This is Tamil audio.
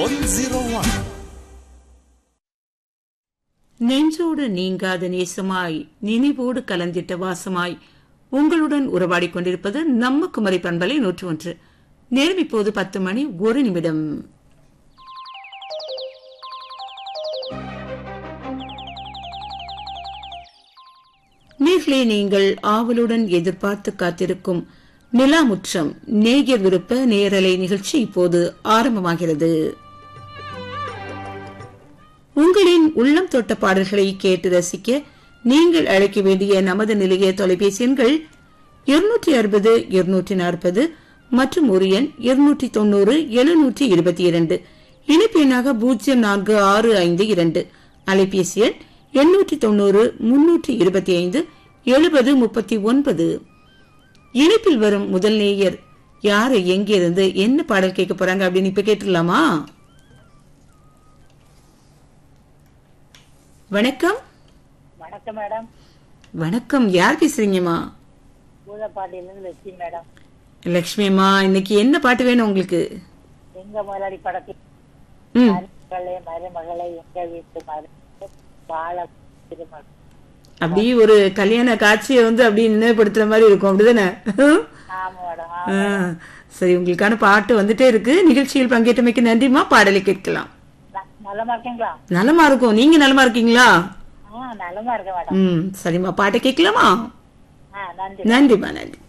ஒன் ஜீரோ ஒன் நெஞ்சோடு நீங்காத நேசமாய் நினைவோடு கலந்திட்ட வாசமாய் உங்களுடன் உறவாடிக் கொண்டிருப்பது நம்ம குமரி பண்பலை நூற்று ஒன்று நேரம் இப்போது பத்து மணி ஒரு நிமிடம் நீர்களே நீங்கள் ஆவலுடன் எதிர்பார்த்து காத்திருக்கும் நிலாமுற்றம் நேயர் விருப்ப நேரலை நிகழ்ச்சி இப்போது ஆரம்பமாகிறது உங்களின் உள்ளம் தொட்ட பாடல்களை கேட்டு ரசிக்க நீங்கள் அழைக்க வேண்டிய நமது நிலைய தொலைபேசி எண்கள் இருநூற்றி அறுபது இருநூற்றி நாற்பது மற்றும் ஒரு எண் இருநூற்றி தொண்ணூறு எழுநூற்றி இருபத்தி இரண்டு இணைப்பு எண்ணாக பூஜ்ஜியம் நான்கு ஆறு ஐந்து இரண்டு அலைபேசி எண் எண்ணூற்றி தொண்ணூறு முன்னூற்றி இருபத்தி ஐந்து எழுபது முப்பத்தி ஒன்பது இணைப்பில் வரும் முதல் நேயர் யாரு எங்க இருந்து என்ன பாடல் கேட்க போறாங்க அப்படின்னு இப்ப கேட்டுடலாமா வணக்கம் வணக்கம் மேடம் வணக்கம் யார் பேசுறீங்கம்மா பூதப்பாண்டியிலிருந்து லட்சுமி மேடம் லக்ஷ்மிம்மா இன்னைக்கு என்ன பாட்டு வேணும் உங்களுக்கு எங்க முதலாளி படத்தில் ம் மருமகளே மருமகளே எங்க வீட்டு மரு வாழ திருமணம் அப்படியே ஒரு கல்யாண காட்சியை வந்து அப்படியே நினைவுபடுத்துற மாதிரி இருக்கும் அப்படிதானே ஆமா மேடம் ஆ, சரி உங்களுக்கான பாட்டு வந்துட்டே இருக்கு நிகழ்ச்சியில் பங்கேற்றமைக்கு நன்றிமா பாடலை கேட்கலாம் ந- நலமா இருக்கீங்களா நலமா இருக்கும் நீங்க நலமா இருக்கீங்களா ஆ நலமா இருக்கேன் மேடம் ம் சரிம்மா பாட்டை கேட்கலாமா ஆ நன்றி நன்றிம்மா நன்றி